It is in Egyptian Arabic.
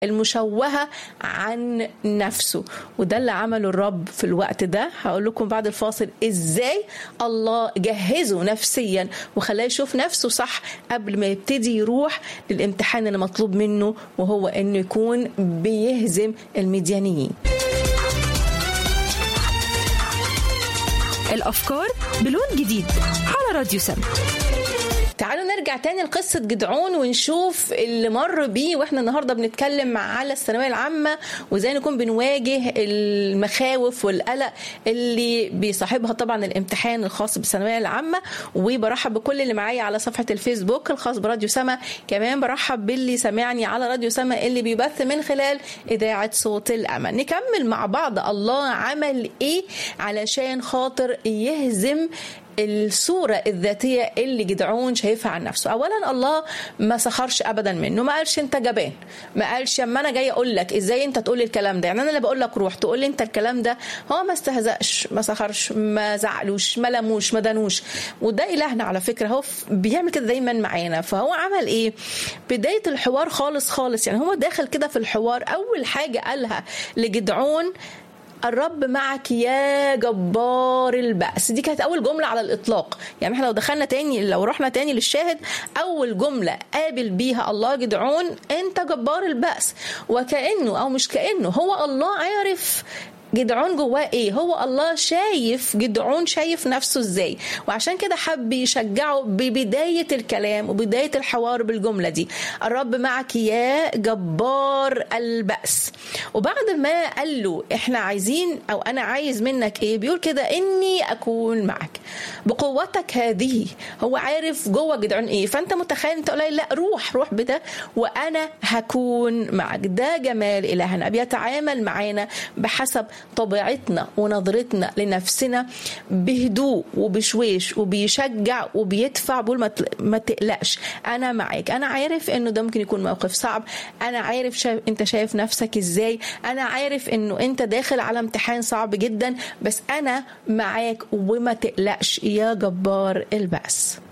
المشوهة عن نفسه وده اللي عمله الرب في الوقت ده هقول لكم بعد الفاصل ازاي الله جهزه نفسيا وخلاه يشوف نفسه صح قبل ما يبتدي يروح للامتحان اللي مطلوب منه وهو انه يكون بيهزم المديانيين الأفكار بلون جديد على راديو سم تعالوا نرجع تاني لقصة جدعون ونشوف اللي مر بيه واحنا النهاردة بنتكلم على الثانوية العامة وازاي نكون بنواجه المخاوف والقلق اللي بيصاحبها طبعا الامتحان الخاص بالثانوية العامة وبرحب بكل اللي معايا على صفحة الفيسبوك الخاص براديو سما كمان برحب باللي سامعني على راديو سما اللي بيبث من خلال إذاعة صوت الأمل نكمل مع بعض الله عمل إيه علشان خاطر يهزم الصورة الذاتية اللي جدعون شايفها عن نفسه أولا الله ما سخرش أبدا منه ما قالش أنت جبان ما قالش اما أنا جاي أقول لك إزاي أنت تقول لي الكلام ده يعني أنا اللي بقول لك روح تقول لي أنت الكلام ده هو ما استهزأش ما سخرش ما زعلوش ما لموش ما دانوش وده إلهنا على فكرة هو بيعمل كده دايما معانا فهو عمل إيه بداية الحوار خالص خالص يعني هو داخل كده في الحوار أول حاجة قالها لجدعون الرب معك يا جبار البأس دي كانت أول جملة على الإطلاق يعني احنا لو دخلنا تاني لو رحنا تاني للشاهد أول جملة قابل بيها الله جدعون أنت جبار البأس وكأنه أو مش كأنه هو الله عارف جدعون جواه ايه هو الله شايف جدعون شايف نفسه ازاي وعشان كده حب يشجعه ببداية الكلام وبداية الحوار بالجملة دي الرب معك يا جبار البأس وبعد ما قال له احنا عايزين او انا عايز منك ايه بيقول كده اني اكون معك بقوتك هذه هو عارف جوه جدعون ايه فانت متخيل انت قليل لا روح روح بده وانا هكون معك ده جمال الهنا بيتعامل معانا بحسب طبيعتنا ونظرتنا لنفسنا بهدوء وبشويش وبيشجع وبيدفع بقول ما تقلقش انا معاك انا عارف انه ده ممكن يكون موقف صعب انا عارف شايف انت شايف نفسك ازاي انا عارف انه انت داخل على امتحان صعب جدا بس انا معاك وما تقلقش يا جبار البأس